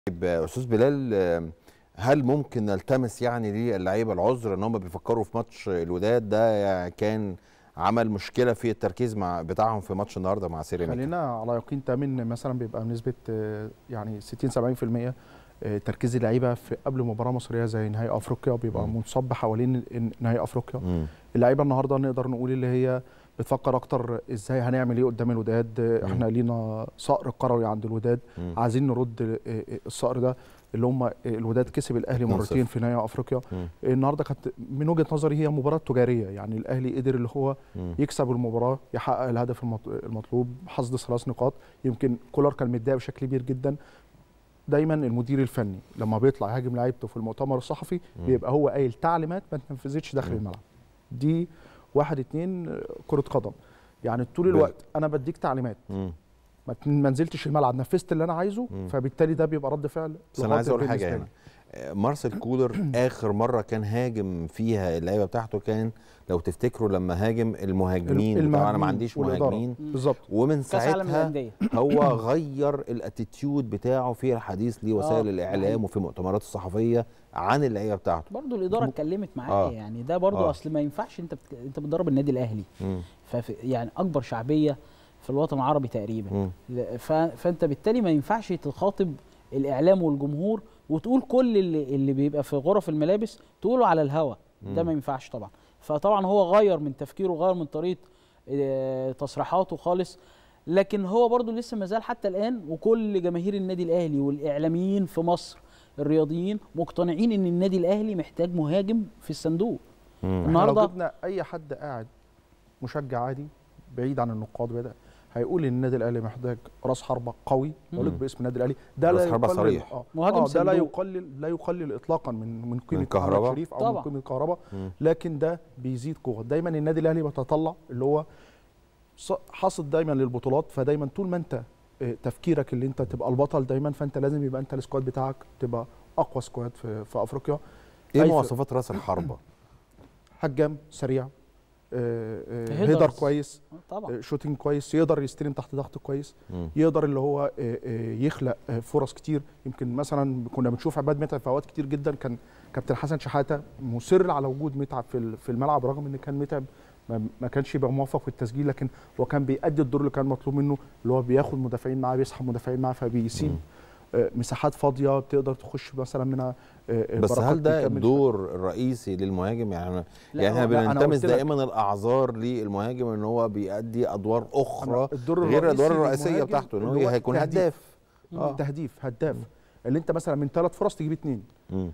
طيب استاذ بلال هل ممكن نلتمس يعني للعيبه العذر ان هم بيفكروا في ماتش الوداد ده كان عمل مشكله في التركيز مع بتاعهم في ماتش النهارده مع سيراميكا خلينا على يقين تام مثلا بيبقى بنسبه يعني 60 70% تركيز اللعيبه في قبل مباراه مصريه زي نهائي افريقيا بيبقى منصب حوالين نهائي افريقيا اللعيبه النهارده نقدر نقول اللي هي بتفكر اكتر ازاي هنعمل ايه قدام الوداد احنا لينا صقر قروي عند الوداد مم. عايزين نرد الصقر ده اللي هم الوداد كسب الاهلي 2-0. مرتين في نهائي افريقيا مم. النهارده كانت من وجهه نظري هي مباراه تجاريه يعني الاهلي قدر اللي هو مم. يكسب المباراه يحقق الهدف المط- المطلوب حصد ثلاث نقاط يمكن كولر كان متضايق بشكل كبير جدا دايما المدير الفني لما بيطلع يهاجم لعيبته في المؤتمر الصحفي مم. بيبقى هو قايل تعليمات ما تنفذتش داخل مم. الملعب دي واحد اتنين كره قدم يعني طول بال- الوقت انا بديك تعليمات مم. ما تن- ما نزلتش الملعب نفذت اللي انا عايزه مم. فبالتالي ده بيبقى رد فعل بس انا عايز غاضب اقول حاجه بالنسبة هنا لي. آه، مارسيل كولر اخر مره كان هاجم فيها اللعيبه بتاعته كان لو تفتكروا لما هاجم المهاجمين الم- طبعا انا ما المهاجمين عنديش والإدارة. مهاجمين بالظبط ومن كاس عالم ساعتها للانديه هو غير الاتيتيود بتاعه في الحديث لوسائل آه، الاعلام حقيقي. وفي المؤتمرات الصحفيه عن اللعيبه بتاعته برضه الاداره اتكلمت معاه آه. يعني ده برضه آه. اصل ما ينفعش انت بت... انت بتدرب النادي الاهلي مم. ففي يعني اكبر شعبيه في الوطن العربي تقريبا مم. ل- ف... فانت بالتالي ما ينفعش تخاطب الاعلام والجمهور وتقول كل اللي, اللي بيبقى في غرف الملابس تقوله على الهوا ده مم. ما ينفعش طبعا فطبعا هو غير من تفكيره غير من طريقه آه، تصريحاته خالص لكن هو برضو لسه ما زال حتى الان وكل جماهير النادي الاهلي والاعلاميين في مصر الرياضيين مقتنعين ان النادي الاهلي محتاج مهاجم في الصندوق مم. احنا لو النهارده جبنا اي حد قاعد مشجع عادي بعيد عن النقاد بعيد هيقول ان النادي الاهلي محتاج راس حربه قوي اقول لك مم. باسم النادي الاهلي ده راس لا حربة يقلل صريح. اه, مهاجم آه ده لا صندوق. يقلل لا يقلل اطلاقا من من قيمه كهربا؟ محمد شريف او طبعا. من قيمه كهربا مم. لكن ده بيزيد قوه دايما النادي الاهلي بيتطلع اللي هو ص- حاصد دايما للبطولات فدايما طول ما انت آه، تفكيرك اللي انت تبقى البطل دايما فانت لازم يبقى انت السكواد بتاعك تبقى اقوى سكواد في, في افريقيا ايه أي ف- مواصفات راس الحربه هجام سريع آه، آه، هيدرز. هيدر كويس طبعا آه، شوتينج كويس يقدر يستلم تحت ضغط كويس مم. يقدر اللي هو آه، آه، يخلق آه، فرص كتير يمكن مثلا كنا بنشوف عباد متعب في اوقات كتير جدا كان كابتن حسن شحاته مصر على وجود متعب في ال- في الملعب رغم ان كان متعب ما ما كانش يبقى موفق في التسجيل لكن هو كان بيأدي الدور اللي كان مطلوب منه اللي هو بياخد مدافعين معاه بيسحب مدافعين معاه فبيسيب مم. آه، مساحات فاضيه بتقدر تخش مثلا منها آه، آه، بس بركات هل ده تكمل. الدور الرئيسي للمهاجم يعني لا، يعني احنا هو- لا، أنا بنلتمس قلت لك- دائما الاعذار للمهاجم ان هو بيأدي ادوار اخرى الدور غير الادوار الرئيسي الرئيسيه للمهاجم بتاعته ان اللي هو هيكون تهديف. هداف اه تهديف هداف اللي انت مثلا من ثلاث فرص تجيب اثنين مم.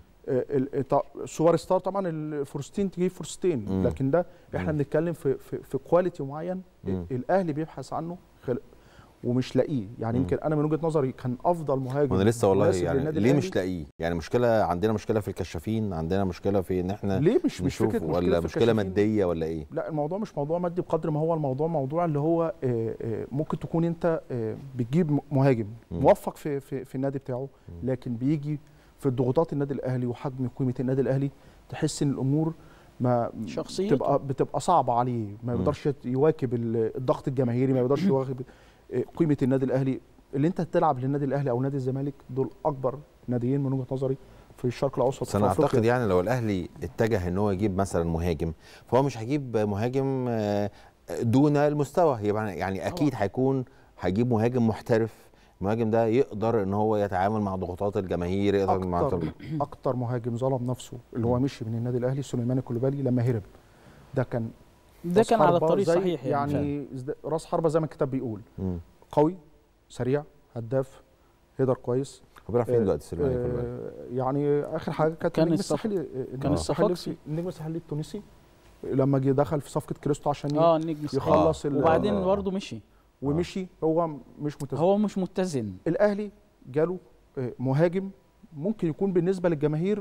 سوبر ستار طبعا الفرصتين تجيب فرصتين مم. لكن ده احنا مم. بنتكلم في في, في كواليتي معين مم. الاهلي بيبحث عنه خل... ومش لاقيه يعني مم. يمكن انا من وجهه نظري كان افضل مهاجم وانا لسه والله مناسب يعني للنادي ليه الأهلي. مش لاقيه يعني مشكله عندنا مشكله في الكشافين عندنا مشكله في ان احنا ليه مش مش نشوف فكره ولا مشكله في مشكله الكشافين. ماديه ولا ايه لا الموضوع مش موضوع مادي بقدر ما هو الموضوع موضوع اللي هو آه، آه، ممكن تكون انت آه، بتجيب م- مهاجم مم. موفق في في, في النادي بتاعه مم. لكن بيجي في الضغوطات النادي الاهلي وحجم قيمه النادي الاهلي تحس ان الامور ما شخصيته. بتبقى بتبقى صعبه عليه ما مم. يقدرش يواكب ال- الضغط الجماهيري ما يقدرش يواكب آه، قيمه النادي الاهلي اللي انت تلعب للنادي الاهلي او نادي الزمالك دول اكبر ناديين من وجهه نظري في الشرق الاوسط بس في انا أفريقيا. اعتقد يعني لو الاهلي اتجه ان هو يجيب مثلا مهاجم فهو مش هيجيب مهاجم آه، دون المستوى يبقى يعني اكيد هيكون هيجيب مهاجم محترف المهاجم ده يقدر ان هو يتعامل مع ضغوطات الجماهير يقدر مع اكتر اكتر مهاجم ظلم نفسه اللي هو مشي من النادي الاهلي سليمان الكوليبالي لما هرب ده كان ده راس كان على حربة الطريق زي- الصحيح يعني, يعني ازد- راس حربه زي ما الكتاب بيقول مم. قوي سريع هداف هيدر كويس هو بيلعب فين آه، دلوقتي سليمان آه، الكوليبالي؟ يعني اخر حاجه كانت كان النجم الصف- الساحلي كان الصفاقسي. النجم الساحلي التونسي لما جه دخل في صفقه كريستو عشان ي- اه النجم الصحيح. يخلص ال- وبعدين آه. برضه مشي ومشي هو مش متزن هو مش متزن الاهلي جاله آه، مهاجم ممكن يكون بالنسبه للجماهير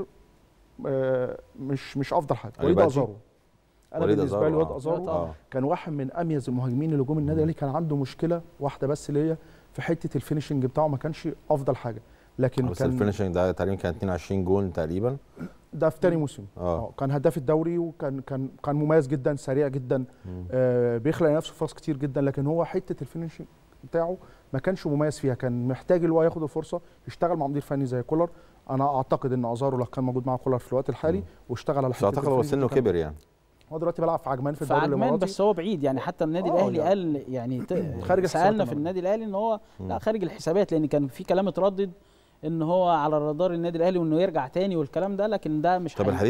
آه، مش مش افضل حاجه علي وليد بادجي؟ ازارو انا وليد بالنسبه أزارو، لي واد آه. ازارو طبعا. اه كان واحد من اميز المهاجمين اللي جم النادي الاهلي كان عنده مشكله واحده بس اللي هي في حته الفينشنج بتاعه ما كانش افضل حاجه لكن بس كان الفينشنج ده تقريبا كان 22 جول تقريبا ده في تاني موسم اه اه كان هداف الدوري وكان كان كان مميز جدا سريع جدا مم. آه بيخلق لنفسه فرص كتير جدا لكن هو حته الفينشنج بتاعه ما كانش مميز فيها كان محتاج اللي هو ياخد الفرصه يشتغل مع مدير فني زي كولر انا اعتقد ان ازارو لو كان موجود مع كولر في الوقت الحالي واشتغل على بس اعتقد هو الفرنج سنه كان- كبر يعني هو دلوقتي بيلعب في عجمان في في الدوري عجمان الاماراتي بس هو بعيد يعني حتى النادي آه، الاهلي يعني. قال يعني ت- خارج الحسابات سالنا في النهاردة. النادي الاهلي ان هو لا مم. خارج الحسابات لان كان في كلام اتردد ان هو على رادار النادي الاهلي وانه يرجع تاني والكلام ده لكن ده مش طب حقيقي. الحديث